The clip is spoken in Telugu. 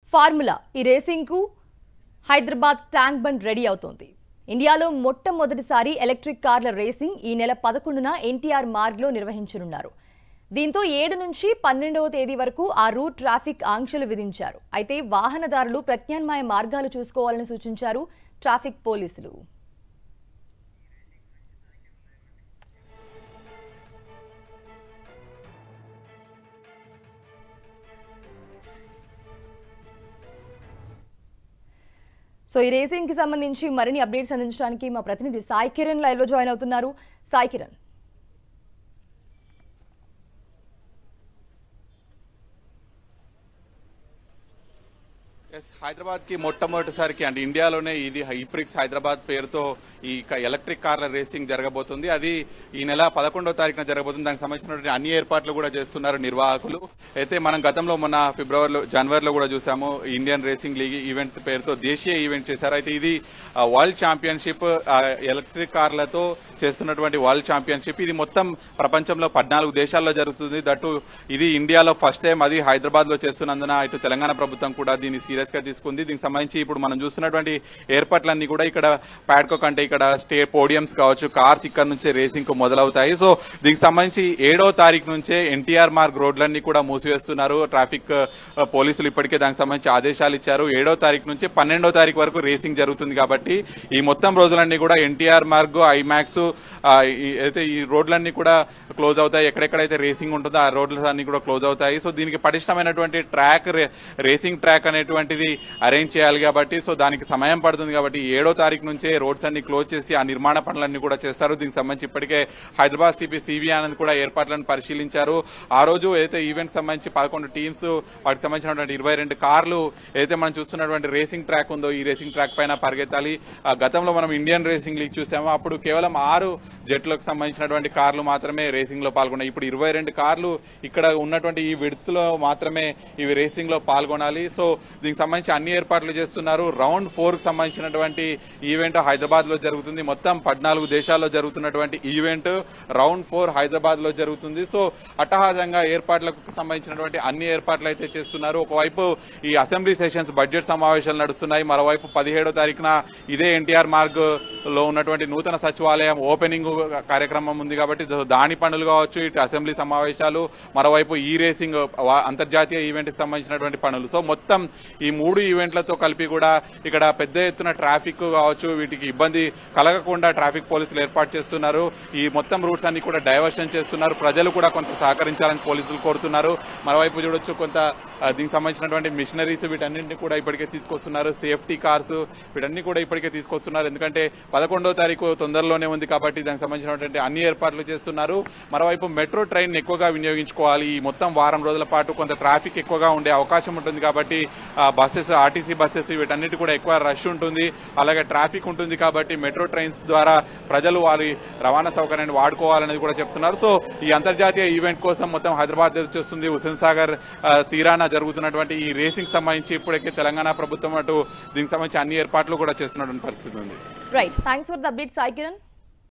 ఫార్ములా ఈ రేసింగ్కు హైదరాబాద్ ట్యాంక్ బండ్ రెడీ అవుతోంది ఇండియాలో మొట్టమొదటిసారి ఎలక్ట్రిక్ కార్ల రేసింగ్ ఈ నెల పదకొండున ఎన్టీఆర్ మార్గ్లో నిర్వహించనున్నారు దీంతో ఏడు నుంచి పన్నెండవ తేదీ వరకు ఆ రూట్ ట్రాఫిక్ ఆంక్షలు విధించారు అయితే వాహనదారులు ప్రత్యామ్నాయ మార్గాలు చూసుకోవాలని సూచించారు ట్రాఫిక్ పోలీసులు సో ఈ రేసింగ్ కి సంబంధించి మరిన్ని అప్డేట్స్ అందించడానికి మా ప్రతినిధి సాయి కిరణ్ లైవ్ లో జాయిన్ అవుతున్నారు సాయి కిరణ్ ఎస్ హైదరాబాద్ కి మొట్టమొదటిసారికి అంటే ఇండియాలోనే ఇది హైప్రిక్స్ హైదరాబాద్ పేరుతో ఈ క- ఎలక్ట్రిక్ కార్ల రేసింగ్ జరగబోతుంది అది ఈ నెల పదకొండవ తారీఖున జరగబోతుంది దానికి సంబంధించినటువంటి అన్ని ఏర్పాట్లు కూడా చేస్తున్నారు నిర్వాహకులు అయితే మనం గతంలో మొన్న ఫిబ్రవరిలో జనవరిలో కూడా చూసాము ఇండియన్ రేసింగ్ లీగ్ ఈవెంట్ పేరుతో దేశీయ ఈవెంట్ చేశారు అయితే ఇది ఆ, వరల్డ్ ఛాంపియన్షిప్ ఆ, ఎలక్ట్రిక్ కార్లతో చేస్తున్నటువంటి వరల్డ్ ఛాంపియన్షిప్ ఇది మొత్తం ప్రపంచంలో పద్నాలుగు దేశాల్లో జరుగుతుంది దట్టు ఇది ఇండియాలో ఫస్ట్ టైం అది హైదరాబాద్ లో చేస్తున్నందున ఇటు తెలంగాణ ప్రభుత్వం కూడా దీన్ని సీరియస్ గా తీసుకుంది దీనికి సంబంధించి ఇప్పుడు మనం చూస్తున్నటువంటి ఏర్పాట్లన్నీ కూడా ఇక్కడ ప్యాడ్కోక్ అంటే ఇక్కడ స్టే పోడియంస్ కావచ్చు కార్స్ ఇక్కడ నుంచే రేసింగ్ కు మొదలవుతాయి సో దీనికి సంబంధించి ఏడో తారీఖు నుంచే ఎన్టీఆర్ మార్గ్ రోడ్లన్నీ కూడా మూసివేస్తున్నారు ట్రాఫిక్ ఆ, పోలీసులు ఇప్పటికే దానికి సంబంధించి ఆదేశాలు ఇచ్చారు ఏడో తారీఖు నుంచి పన్నెండో తారీఖు వరకు రేసింగ్ జరుగుతుంది కాబట్టి ఈ మొత్తం రోజులన్నీ కూడా ఎన్టీఆర్ మార్గ్ ఐమాక్స్ ఆ, ఈ- అయితే ఈ రోడ్లన్నీ కూడా క్లోజ్ అవుతాయి ఎక్కడెక్కడైతే రేసింగ్ ఉంటుందో ఆ రోడ్లు అన్ని కూడా క్లోజ్ అవుతాయి సో దీనికి పటిష్టమైనటువంటి ట్రాక్ రే- రేసింగ్ ట్రాక్ అనేటువంటిది అరేంజ్ చేయాలి కాబట్టి సో దానికి సమయం పడుతుంది కాబట్టి ఏడో తారీఖు నుంచే రోడ్స్ అన్ని క్లోజ్ చేసి ఆ నిర్మాణ పనులన్నీ కూడా చేస్తారు దీనికి సంబంధించి ఇప్పటికే హైదరాబాద్ సిపి సివి ఆనంద్ కూడా ఏర్పాట్లను పరిశీలించారు ఆ రోజు అయితే ఈవెంట్ సంబంధించి పదకొండు టీమ్స్ వాటికి సంబంధించినటువంటి ఇరవై రెండు కార్లు అయితే మనం చూస్తున్నటువంటి రేసింగ్ ట్రాక్ ఉందో ఈ రేసింగ్ ట్రాక్ పైన పరిగెత్తాలి ఆ గతంలో మనం ఇండియన్ రేసింగ్ లీగ్ చూసాము అప్పుడు కేవలం ఆరు జట్లకు సంబంధించినటువంటి కార్లు మాత్రమే రేసింగ్ లో పాల్గొన్నాయి ఇప్పుడు ఇరవై రెండు కార్లు ఇక్కడ ఉన్నటువంటి ఈ విడత్ లో మాత్రమే ఇవి రేసింగ్ లో పాల్గొనాలి సో దీనికి సంబంధించి అన్ని ఏర్పాట్లు చేస్తున్నారు రౌండ్ ఫోర్ కి సంబంధించినటువంటి ఈవెంట్ హైదరాబాద్ లో జరుగుతుంది మొత్తం పద్నాలుగు దేశాల్లో జరుగుతున్నటువంటి ఈవెంట్ రౌండ్ ఫోర్ హైదరాబాద్ లో జరుగుతుంది సో అట్టహాసంగా ఏర్పాట్లకు సంబంధించినటువంటి అన్ని ఏర్పాట్లు అయితే చేస్తున్నారు ఒకవైపు ఈ అసెంబ్లీ సెషన్స్ బడ్జెట్ సమావేశాలు నడుస్తున్నాయి మరోవైపు పదిహేడో తారీఖున ఇదే ఎన్టీఆర్ మార్గ్ లో ఉన్నటువంటి నూతన సచివాలయం ఓపెనింగ్ కార్యక్రమం ఉంది కాబట్టి దో- దాని పనులు కావచ్చు ఇటు అసెంబ్లీ సమావేశాలు మరోవైపు ఈ రేసింగ్ వా- అంతర్జాతీయ ఈవెంట్ కి సంబంధించినటువంటి పనులు సో మొత్తం ఈ మూడు ఈవెంట్లతో కలిపి కూడా ఇక్కడ పెద్ద ఎత్తున ట్రాఫిక్ కావచ్చు వీటికి ఇబ్బంది కలగకుండా ట్రాఫిక్ పోలీసులు ఏర్పాటు చేస్తున్నారు ఈ మొత్తం రూట్స్ అన్ని కూడా డైవర్షన్ చేస్తున్నారు ప్రజలు కూడా కొంత సహకరించాలని పోలీసులు కోరుతున్నారు మరోవైపు చూడొచ్చు కొంత ఆ, దీనికి సంబంధించినటువంటి మిషనరీస్ వీటన్నింటినీ కూడా ఇప్పటికే తీసుకొస్తున్నారు సేఫ్టీ కార్స్ వీటన్ని కూడా ఇప్పటికే తీసుకొస్తున్నారు ఎందుకంటే పదకొండో తారీఖు తొందరలోనే ఉంది కాబట్టి దానికి సంబంధించినటువంటి అన్ని ఏర్పాట్లు చేస్తున్నారు మరోవైపు మెట్రో ట్రైన్ ఎక్కువగా వినియోగించుకోవాలి ఈ మొత్తం వారం రోజుల పాటు కొంత ట్రాఫిక్ ఎక్కువగా ఉండే అవకాశం ఉంటుంది కాబట్టి బస్సెస్ ఆర్టీసీ బస్సెస్ వీటన్నిటి కూడా ఎక్కువ రష్ ఉంటుంది అలాగే ట్రాఫిక్ ఉంటుంది కాబట్టి మెట్రో ట్రైన్స్ ద్వారా ప్రజలు వారి రవాణా సౌకర్యాన్ని వాడుకోవాలనేది కూడా చెప్తున్నారు సో ఈ అంతర్జాతీయ ఈవెంట్ కోసం మొత్తం హైదరాబాద్ వచ్చేస్తుంది హుసేన్ సాగర్ ఆ, తీరాన జరుగుతున్నటువంటి ఈ రేసింగ్ సంబంధించి ఇప్పటికే తెలంగాణ ప్రభుత్వం అటు దీనికి సంబంధించి అన్ని ఏర్పాట్లు కూడా చేస్తున్నటువంటి పరిస్థితి ఉంది right thanks for the update Sai Kiran